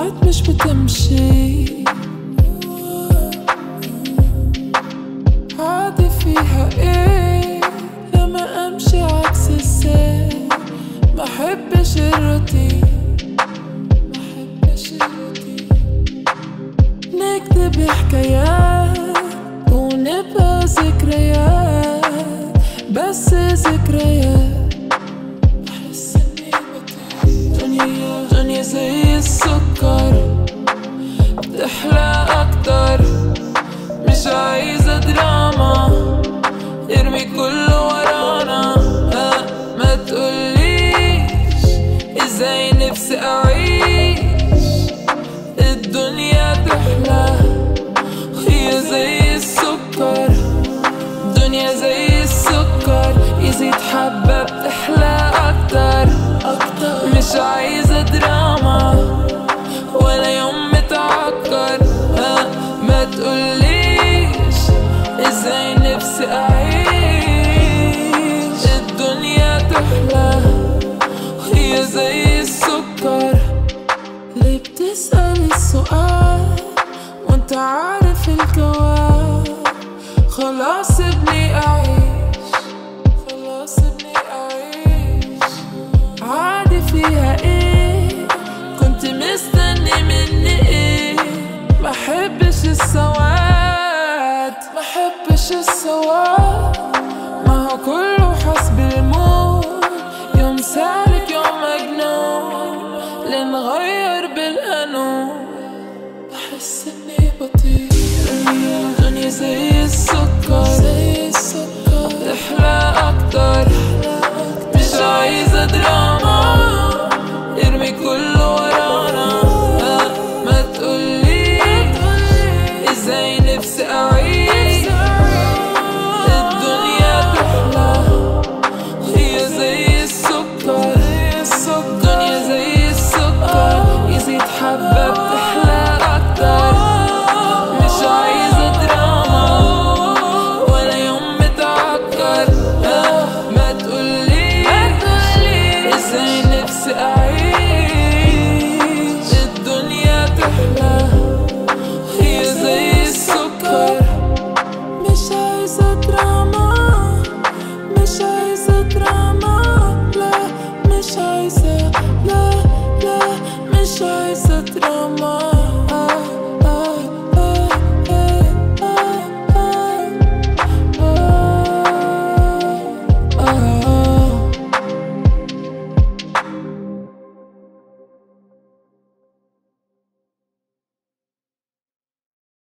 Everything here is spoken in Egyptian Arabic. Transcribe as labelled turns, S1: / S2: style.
S1: ساعات مش بتمشي عادي فيها ايه لما امشي عكس السير ما احبش الروتين ما احبش الروتين نكتب حكايات ونبقى ذكريات بس ذكريات بحس اني بطير دنيا دنيا زي السكر بتحلى اكتر مش عايزة دراما ارمي كله ورانا ها ما تقوليش ازاي نفسي اعيش الدنيا تحلى هي زي السكر الدنيا زي السكر يزيد حبة بتحلى أكتر أكتر مش عايزة دراما ولا يوم متعكر ها ما تقوليش ازاي نفسي أعيش الدنيا تحلى هي زي السكر ليه بتسأل السؤال وانت عارف الجواب خلاص ابني أعيش خلاص ابني أعيش عادي فيها ايه كنت مستني مني ايه ما حبش السواد ما حبش السواد ما هو كله حسب المود يوم سالك يوم مجنون لنغير بالقانون بحس اني بطير دنيا دنيا زي السكر